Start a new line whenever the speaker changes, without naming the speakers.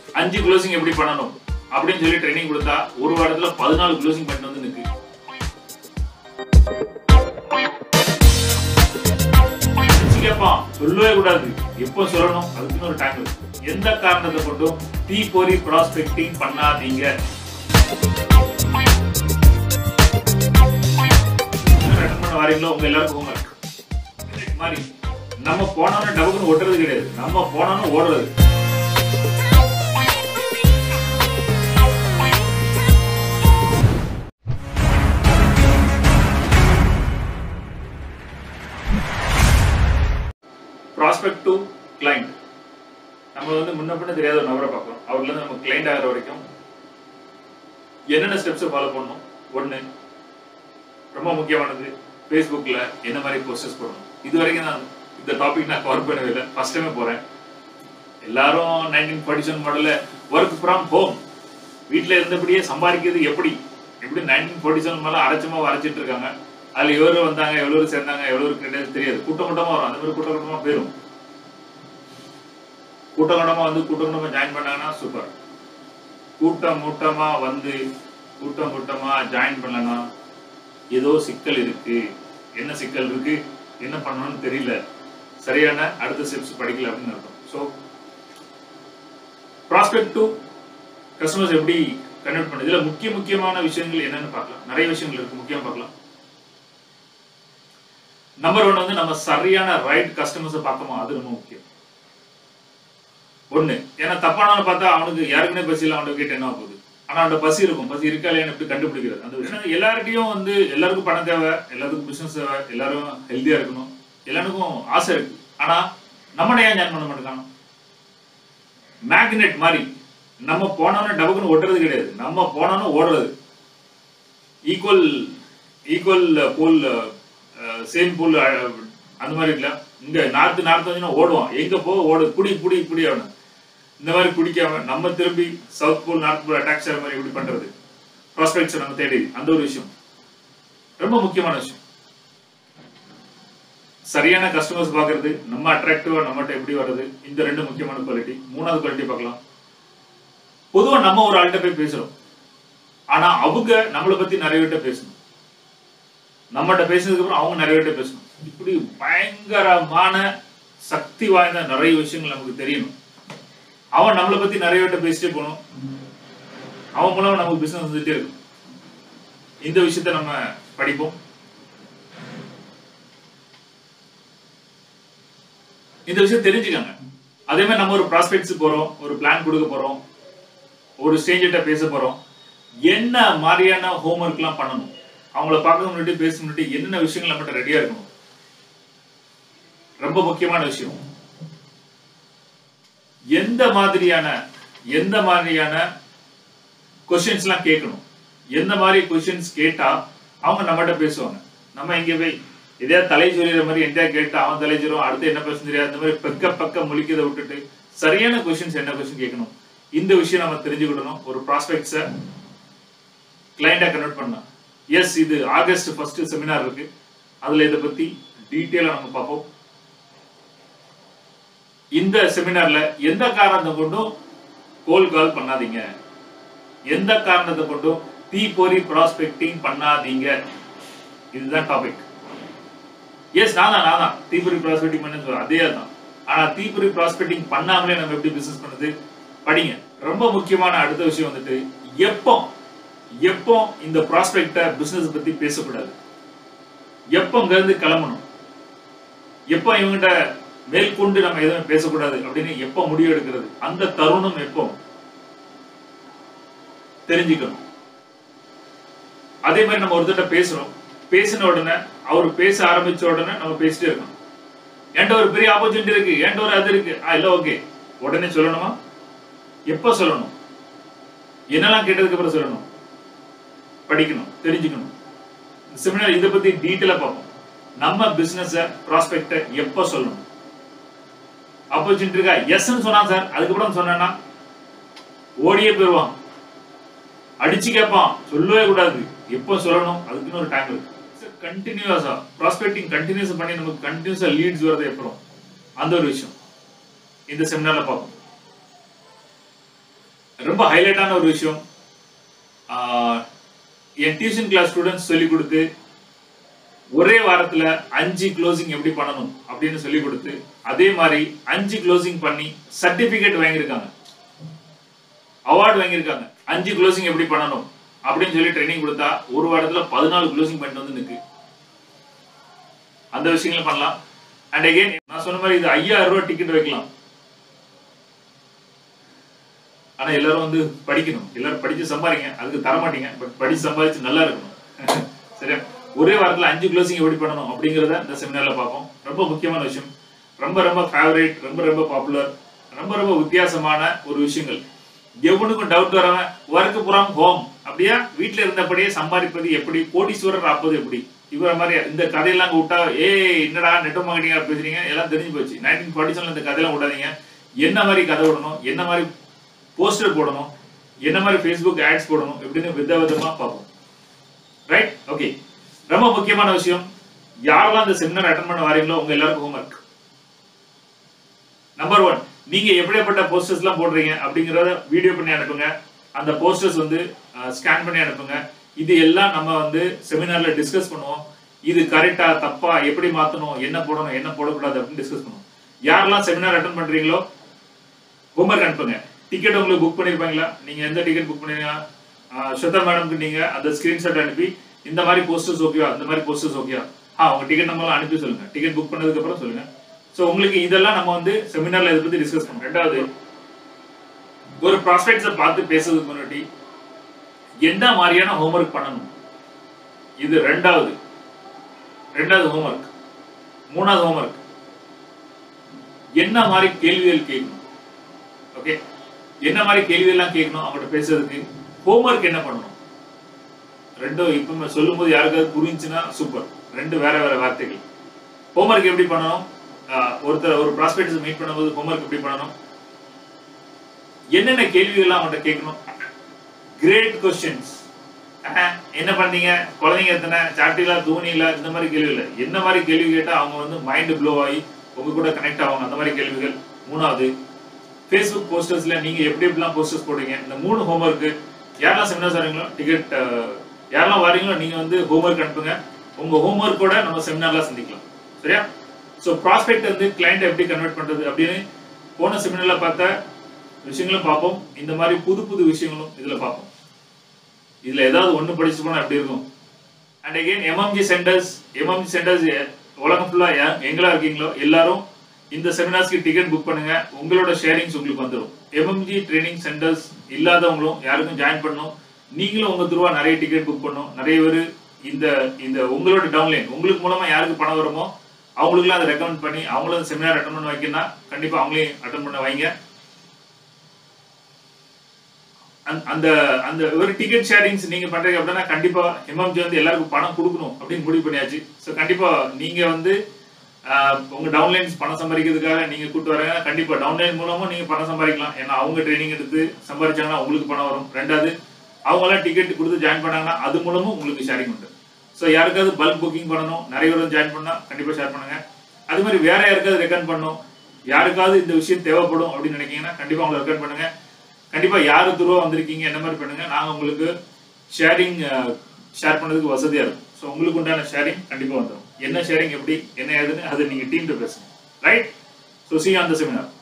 அஞ்சு க்ளோசிங் எப்படி பண்ணணும் அப்படின்னு சொல்லி ட்ரைனிங் கொடுத்தா ஒரு வாரத்துல பதினாலு க்ளோசிங் பண்ணிட்டு வந்து நிற்கு கேட்பான் சொல்லவே கூடாது எப்போ சொல்லணும் அதுக்குன்னு ஒரு டைம் இருக்கு எந்த காரணத்தை கொண்டும் தீ பொறி ப்ராஸ்பெக்டிங் பண்ணாதீங்க ரெண்டு மணி வாரீங்களோ உங்க எல்லாருக்கும் ஹோம்ஒர்க் மாதிரி நம்ம போனோம்னு டபுக்குன்னு ஒட்டுறது கிடையாது நம்ம போனோம்னு ஓடுறது ப்ராஸ்பெக்ட் டு கிளைண்ட் நம்ம வந்து முன்ன பின்ன தெரியாத ஒரு நபரை பார்க்கணும் அவர்ல இருந்து நம்ம கிளைண்ட் ஆகிற வரைக்கும் என்னென்ன ஸ்டெப்ஸை ஃபாலோ பண்ணணும் ஒன்று ரொம்ப முக்கியமானது ஃபேஸ்புக்கில் என்ன மாதிரி போஸ்டர்ஸ் போடணும் இது வரைக்கும் நான் இந்த டாபிக் நான் கவர் பண்ணவே இல்லை ஃபர்ஸ்ட் டைமே போகிறேன் எல்லாரும் நைன்டீன் ஃபார்ட்டி செவன் மாடலில் ஒர்க் ஃப்ரம் ஹோம் வீட்டில் இருந்தபடியே சம்பாதிக்கிறது எப்படி எப்படி நைன்டீன் ஃபார்ட்டி செவன் மேலே அரைச்சமாக வரைச்சிட்டு இருக்காங்க அதில் எவ்வளோ வந்தாங்க எவ்வளோ சேர்ந்தாங்க எவ்வளோ கிடையாது தெரியாது கூட்டம் கூட்டமாக வரும் அந்த மாதிரி கூட்டம் கூட்டமாக போயிடும் கூட்டம் கூட்டமாக வந்து கூட்டம் கூட்டமாக ஜாயின் பண்ணாங்கன்னா சூப்பர் கூட்டம் கூட்டமாக வந்து கூட்டம் கூட்டமாக ஜாயின் பண்ணலன்னா ஏதோ சிக்கல் இருக்கு என்ன சிக்கல் இருக்கு என்ன பண்ணணும்னு தெரியல சரியான அடுத்த ஸ்டெப்ஸ் படிக்கல அப்படின்னு அர்த்தம் ஸோ ப்ராஸ்பெக்ட் டு கஸ்டமர்ஸ் எப்படி கன்வெர்ட் பண்ணுது இதுல முக்கிய முக்கியமான விஷயங்கள் என்னன்னு பார்க்கலாம் நிறைய விஷயங்கள் இருக்கு முக்கியம் பார்க்கலாம் நம்பர் ஒன் வந்து நம்ம சரியான ரைட் கஸ்டமர்ஸை பார்க்கணும் அது ரொம்ப முக்கியம் ஒண்ணு ஏன்னா தப்பானவனை பார்த்தா அவனுக்கு யாருக்குன்னே பசி இல்லை அவனுக்கு கேட்டு என்ன போகுது ஆனா அவனோட பசி இருக்கும் பசி இருக்கா இல்லையான்னு எப்படி கண்டுபிடிக்கிறது அந்த விஷயம் எல்லார்கிட்டையும் வந்து எல்லாருக்கும் பணம் தேவை எல்லாருக்கும் பிசினஸ் தேவை எல்லாரும் ஹெல்த்தியா இருக்கணும் எல்லாருக்கும் ஆசை இருக்கு ஆனா நம்ம ஏன் ஜாயின் பண்ண மாட்டேங்கானோ மேக்னெட் மாதிரி நம்ம போனோம்னா டபுக்குன்னு ஒட்டுறது கிடையாது நம்ம போனோம்னா ஓடுறது equal equal pole same pole அந்த மாதிரி இல்ல இங்க நார்த்து நார்த்து வந்துன்னா ஓடுவான் எங்க போ ஓடு புடி புடி புடி அவனை இந்த மாதிரி பிடிக்காம நம்ம திரும்பி south pole north pole attack செய்யற மாதிரி எப்படி பண்றது ப்ராஸ்பெக்ட்ஸ் நம்ம தேடி அந்த ஒரு விஷயம் ரொம்ப முக்கியமான விஷயம் சரியான கஸ்டமர்ஸ் பார்க்கறது நம்ம அட்ராக்டிவா நம்மகிட்ட எப்படி வர்றது இந்த ரெண்டு முக்கியமான குவாலிட்டி மூணாவது குவாலிட்டி பார்க்கலாம் பொதுவா நம்ம ஒரு ஆள்கிட்ட போய் பேசுறோம் ஆனா அவங்க நம்மளை பத்தி நிறைய பேர்ட்ட பேசணும் நம்மகிட்ட பேசினதுக்கு அப்புறம் அவங்க நிறைய பேர்ட்ட பேசணும் இப்படி பயங்கரமான சக்தி வாய்ந்த நிறைய விஷயங்கள் நமக்கு தெரியணும் அவன் நம்மளை பத்தி நிறைய பேர்ட்ட பேசிட்டே போகணும் அவன் மூலம் நமக்கு பிசினஸ் வந்துட்டே இருக்கும் இந்த விஷயத்த நம்ம படிப்போம் இந்த விஷயம் தெரிஞ்சுக்கங்க அதே மாதிரி நம்ம ஒரு ப்ராஸ்பெக்ட்ஸ் போறோம் ஒரு பிளான் கொடுக்க போறோம் ஒரு ஸ்டேஜர்கிட்ட பேச போறோம் என்ன மாதிரியான ஹோம்ஒர்க்லாம் பண்ணணும் அவங்கள பார்க்க முன்னாடி பேச முன்னாடி என்னென்ன விஷயங்கள் நம்மகிட்ட ரெடியா இருக்கணும் ரொம்ப முக்கியமான விஷயம் எந்த மாதிரியான எந்த மாதிரியான கொஸ்டின்ஸ்லாம் கேட்கணும் எந்த மாதிரி கொஸ்டின்ஸ் கேட்டா அவங்க நம்மகிட்ட பேசுவாங்க நம்ம இங்க போய் இதே தலை சொல்லிடுற மாதிரி என்கிட்ட கேட்டு அவன் தலை சொல்லுவான் அடுத்து என்ன பேச தெரியாது அந்த மாதிரி பக்க பக்க முழிக்கிறத விட்டுட்டு சரியான கொஸ்டின்ஸ் என்ன கொஸ்டின் கேட்கணும் இந்த விஷயம் நம்ம தெரிஞ்சுக்கிடணும் ஒரு ப்ராஸ்பெக்ட்ஸை கிளைண்டா கன்வெர்ட் பண்ணலாம் எஸ் இது ஆகஸ்ட் ஃபர்ஸ்ட் செமினார் இருக்கு அதுல இதை பத்தி டீட்டெயிலா நம்ம பார்ப்போம் இந்த செமினார்ல எந்த காரணத்தை கொண்டும் கோல் கால் பண்ணாதீங்க எந்த காரணத்தை கொண்டும் தீப்பொறி ப்ராஸ்பெக்டிங் பண்ணாதீங்க இதுதான் டாபிக் எஸ் நான் தான் நான் தான் தீப்பொறி ப்ராஸ்பெக்டிங் பண்ணு சொல்றேன் அதே தான் ஆனா தீப்பொறி ப்ராஸ்பெக்டிங் பண்ணாமலே நம்ம எப்படி பிசினஸ் பண்ணுது படிங்க ரொம்ப முக்கியமான அடுத்த விஷயம் வந்துட்டு எப்போ எப்போ இந்த ப்ராஸ்பெக்ட பிசினஸ் பத்தி பேசக்கூடாது எப்போ இங்க இருந்து கிளம்பணும் எப்போ இவங்கிட்ட மேற்கொண்டு நம்ம எதுவுமே பேசக்கூடாது அப்படின்னு எப்போ முடிவு எடுக்கிறது அந்த தருணம் எப்போ தெரிஞ்சுக்கணும் அதே மாதிரி நம்ம ஒருத்தர்கிட்ட பேசுறோம் பேசின உடனே அவர் பேச ஆரம்பிச்ச உடனே நம்ம பேசிட்டே இருக்கணும் என்கிட்ட ஒரு பெரிய ஆப்பர்ச்சுனிட்டி இருக்கு என்கிட்ட ஒரு அது இருக்கு ஆ இல்ல ஓகே உடனே சொல்லணுமா எப்ப சொல்லணும் என்னெல்லாம் கேட்டதுக்கு அப்புறம் சொல்லணும் படிக்கணும் தெரிஞ்சுக்கணும் செமினார் இதை பத்தி டீட்டெயிலா பார்ப்போம் நம்ம பிசினஸ் ப்ராஸ்பெக்ட எப்ப சொல்லணும் ஆப்பர்ச்சுனிட்டி இருக்கா எஸ்ன்னு சொன்னான் சார் அதுக்கப்புறம் சொன்னா ஓடியே போயிடுவான் அடிச்சு கேட்பான் சொல்லவே கூடாது எப்போ சொல்லணும் அதுக்குன்னு ஒரு டைம் இருக்கு கண்டினியூஸா ப்ராஸ்பெக்டிங் கண்டினியூஸ் பண்ணி நமக்கு கண்டினியூஸா லீட்ஸ் வரது எப்பறம் அந்த ஒரு விஷயம் இந்த செமினார்ல பார்ப்போம் ரொம்ப ஹைலைட்டான ஒரு விஷயம் ஆஹ், என் டியூஷன் கிளாஸ் ஸ்டூடெண்ட்ஸ் சொல்லி கொடுத்து ஒரே வாரத்துல அஞ்சு க்ளோசிங் எப்படி பண்ணணும் அப்படின்னு சொல்லி கொடுத்து அதே மாதிரி அஞ்சு க்ளோசிங் பண்ணி சர்டிபிகேட் வாங்கியிருக்காங்க அவார்டு வாங்கியிருக்காங்க அஞ்சு க்ளோசிங் எப்படி பண்ணணும் அப்படின்னு சொல்லி ட்ரைனிங் கொடுத்தா ஒரு வாரத்துல பதினாலு க்ளோசிங் பண்ணிட்டு வந்து நிற்கு அந்த விஷயங்களும் பண்ணலாம் அண்ட் அகைன் நான் சொன்ன மாதிரி இது ஐயாயிரம் ரூபாய் டிக்கெட் வைக்கலாம் ஆனா எல்லாரும் வந்து படிக்கணும் எல்லாரும் படிச்சு சம்பாதிங்க அதுக்கு தர மாட்டீங்க பட் படிச்சு சம்பாதிச்சு நல்லா இருக்கணும் சரியா ஒரே வாரத்துல அஞ்சு க்ளோசிங் எப்படி பண்ணணும் அப்படிங்கறத இந்த செமினார்ல பார்ப்போம் ரொம்ப முக்கியமான விஷயம் ரொம்ப ரொம்ப ஃபேவரேட் ரொம்ப ரொம்ப பாப்புலர் ரொம்ப ரொம்ப வித்தியாசமான ஒரு விஷயங்கள் எவனுக்கும் டவுட் வராம ஒர்க் புறம் ஹோம் அப்படியா வீட்டுல இருந்தபடியே சம்பாதிப்பது எப்படி கோடீஸ்வரர் ஆப்பது எப்படி இவர மாதிரி இந்த கதையெல்லாம் அங்க விட்டா ஏய் என்னடா நெட்ட மார்க்கெட்டிங்கா பேசுறீங்க எல்லாம் தெரிஞ்சு போச்சு நைன்டீன் ஃபார்ட்டி செவன்ல இந்த கதையெல்லாம் விடாதீங்க என்ன மாதிரி கதை விடணும் என்ன மாதிரி போஸ்டர் போடணும் என்ன மாதிரி ஃபேஸ்புக் ஆட்ஸ் போடணும் எப்படின்னு வித விதமா பார்ப்போம் ரைட் ஓகே ரொம்ப முக்கியமான விஷயம் யாரெல்லாம் இந்த செமினார் அட்டன் பண்ண வரீங்களோ உங்க எல்லாருக்கும் ஹோம்ஒர்க் நம்பர் ஒன் நீங்க எப்படிப்பட்ட போஸ்டர்ஸ் எல்லாம் போடுறீங்க அப்படிங்கறத வீடியோ பண்ணி அனுப்புங்க அந்த போஸ்டர்ஸ் வந்து ஸ்கேன் பண்ணி அனுப்புங்க இது எல்லாம் நம்ம வந்து செமினார்ல டிஸ்கஸ் பண்ணுவோம் இது கரெக்டா தப்பா எப்படி மாத்தணும் என்ன போடணும் என்ன போடக்கூடாது அப்படின்னு டிஸ்கஸ் பண்ணுவோம் யாரெல்லாம் செமினார் அட்டன் பண்றீங்களோ ஹோம்ஒர்க் அனுப்புங்க டிக்கெட் உங்களுக்கு புக் பண்ணிருப்பாங்களா நீங்க எந்த டிக்கெட் புக் பண்ணீங்க ஸ்வதா மேடம்க்கு நீங்க அந்த ஸ்கிரீன்ஷாட் அனுப்பி இந்த மாதிரி போஸ்டர்ஸ் ஓகேவா இந்த மாதிரி போஸ்டர்ஸ் ஓகேவா ஆ உங்க டிக்கெட் நம்பர்லாம் அனுப்பி சொல்லுங்க டிக்கெட் புக் பண்ணதுக்கு அப்புறம் சொல்லுங்க சோ உங்களுக்கு இதெல்லாம் நம்ம வந்து செமினார்ல இதை பத்தி டிஸ்கஸ் பண்ணுவோம் ரெண்டாவது ஒரு ப்ராஸ்பெக்ட்ஸை பார்த்து பேசுறதுக்கு முன்னாடி என்ன மாதிரியான ஹோம்ஒர்க் பண்ணணும் இது ரெண்டாவது ரெண்டாவது ஹோம்ஒர்க் மூணாவது ஹோம்ஒர்க் என்ன மாதிரி கேள்விகள் கேட்கணும் ஓகே என்ன மாதிரி கேள்வி எல்லாம் கேட்கணும் அவங்ககிட்ட பேசுறதுக்கு ஹோம்ஒர்க் என்ன பண்ணணும் ரெண்டும் இப்போ சொல்லும் போது யாருக்காவது புரிஞ்சுன்னா சூப்பர் ரெண்டு வேற வேற வார்த்தைகள் ஹோம்ஒர்க் எப்படி பண்ணணும் ஆஹ் ஒருத்தர் ஒரு ப்ராஸ்பெக்ட்ஸ் மீட் பண்ணும்போது ஹோம்ஒர்க் எப்படி பண்ணணும் என்னென்ன கேள்விகள்லாம் அவங்ககிட்ட கேட்கணும் கிரேட் கொஸ்டின்ஸ் என்ன பண்ணீங்க குழந்தைங்க எத்தனை சாட்டிலா தூணில இந்த மாதிரி கேள்வி இல்லை என்ன மாதிரி கேள்வி கேட்டா அவங்க வந்து மைண்ட் ப்ளோ ஆகி உங்க கூட கனெக்ட் ஆவாங்க அந்த மாதிரி கேள்விகள் மூணாவது ஃபேஸ்புக் போஸ்டர்ஸ்ல நீங்க எப்படி எப்படிலாம் போஸ்டர்ஸ் போடுறீங்க இந்த மூணு ஹோம்ஒர்க் யாரெல்லாம் செமினார்ஸ் வரீங்களோ டிக்கெட் யாரெல்லாம் வரீங்களோ நீங்க வந்து ஹோம்ஒர்க் அனுப்புங்க உங்க ஹோம்ஒர்க்கோட நம்ம செமினார்லாம் சந்திக்கலாம் சரியா ஸோ ப்ராஸ்பெக்ட் வந்து கிளைண்ட் எப்படி கன்வெர்ட் பண்றது அப்படின்னு போன செமினார்ல பார்த்த விஷயங்களும் பார்ப்போம் இந்த மாதிரி புது புது விஷயங்களும் இதுல பார்ப்போம் இதுல ஏதாவது ஒண்ணு படிச்சு போனா எப்படி இருக்கும் and again MMG centres MMG centres உலகம் ஃபுல்லா எங்களா இருக்கீங்களோ எல்லாரும் இந்த செமினார்ஸ்க்கு டிக்கெட் புக் பண்ணுங்க உங்களோட ஷேரிங்ஸ் உங்களுக்கு வந்துடும் எம்எம்ஜி ட்ரைனிங் சென்டர்ஸ் இல்லாதவங்களும் யாருக்கும் ஜாயின் பண்ணணும் நீங்களும் உங்க துருவா நிறைய டிக்கெட் புக் பண்ணணும் நிறைய பேர் இந்த இந்த உங்களோட டவுன்லைன் உங்களுக்கு மூலமா யாருக்கு பணம் வருமோ அவங்களுக்குலாம் அதை ரெக்கமெண்ட் பண்ணி அவங்களும் செமினார் அட்டன் பண்ண வைக்கணும்னா கண்டிப்பா அவங்களையும் அட்டன் பண்ண வைங்க அந்த- அந்த அந்த ஒரு டிக்கெட் ஷேரிங்ஸ் நீங்க பண்றீங்க அப்படின்னா கண்டிப்பா எம்எம்ஜி வந்து எல்லாருக்கும் பணம் கொடுக்கணும் அப்படின்னு முடிவு பண்ணியாச்சு ஸோ கண்டிப்பா நீங்க வந்து ஆஹ், உங்க டவுன்லைன்ஸ் பணம் சம்பாதிக்கிறதுக்காக நீங்க கூட்டு வரீங்க கண்டிப்பா டவுன்லைன் மூலமும் நீங்க பணம் சம்பாதிக்கலாம் ஏன்னா அவங்க ட்ரைனிங் எடுத்து சம்பாதிச்சாங்கன்னா உங்களுக்கு பணம் வரும் ரெண்டாவது அவங்க எல்லாம் டிக்கெட் கொடுத்து ஜாயின் பண்ணாங்கன்னா அது மூலமும் உங்களுக்கு ஷேரிங் உண்டு ஸோ யாருக்காவது பல்க் புக்கிங் பண்ணணும் நிறைய பேர் ஜாயின் பண்ணா கண்டிப்பா ஷேர் பண்ணுங்க அது மாதிரி வேற யாருக்காவது ரெக்கமெண்ட் பண்ணணும் யாருக்காவது இந்த விஷயம் தேவைப்படும் அப்படின்னு நினைக்கீங்கன்னா கண்டிப்பா அவங்களை ரெக்கமெண்ட் பண்ணுங்க கண்டிப்பா யாரு துருவா வந்திருக்கீங்க என்ன மாதிரி பண்ணுங்க நாங்க உங்களுக்கு ஷேரிங் ஷேர் பண்ணதுக்கு வசதியா இருக்கும் ஸோ உங்களுக்கு உண்டான ஷேரிங் கண்டிப்பா வந்துடும் என்ன ஷேரிங் எப்படி என்ன ஏதுன்னு அதை நீங்க டீம்ல பேசுங்க right so see on the seminar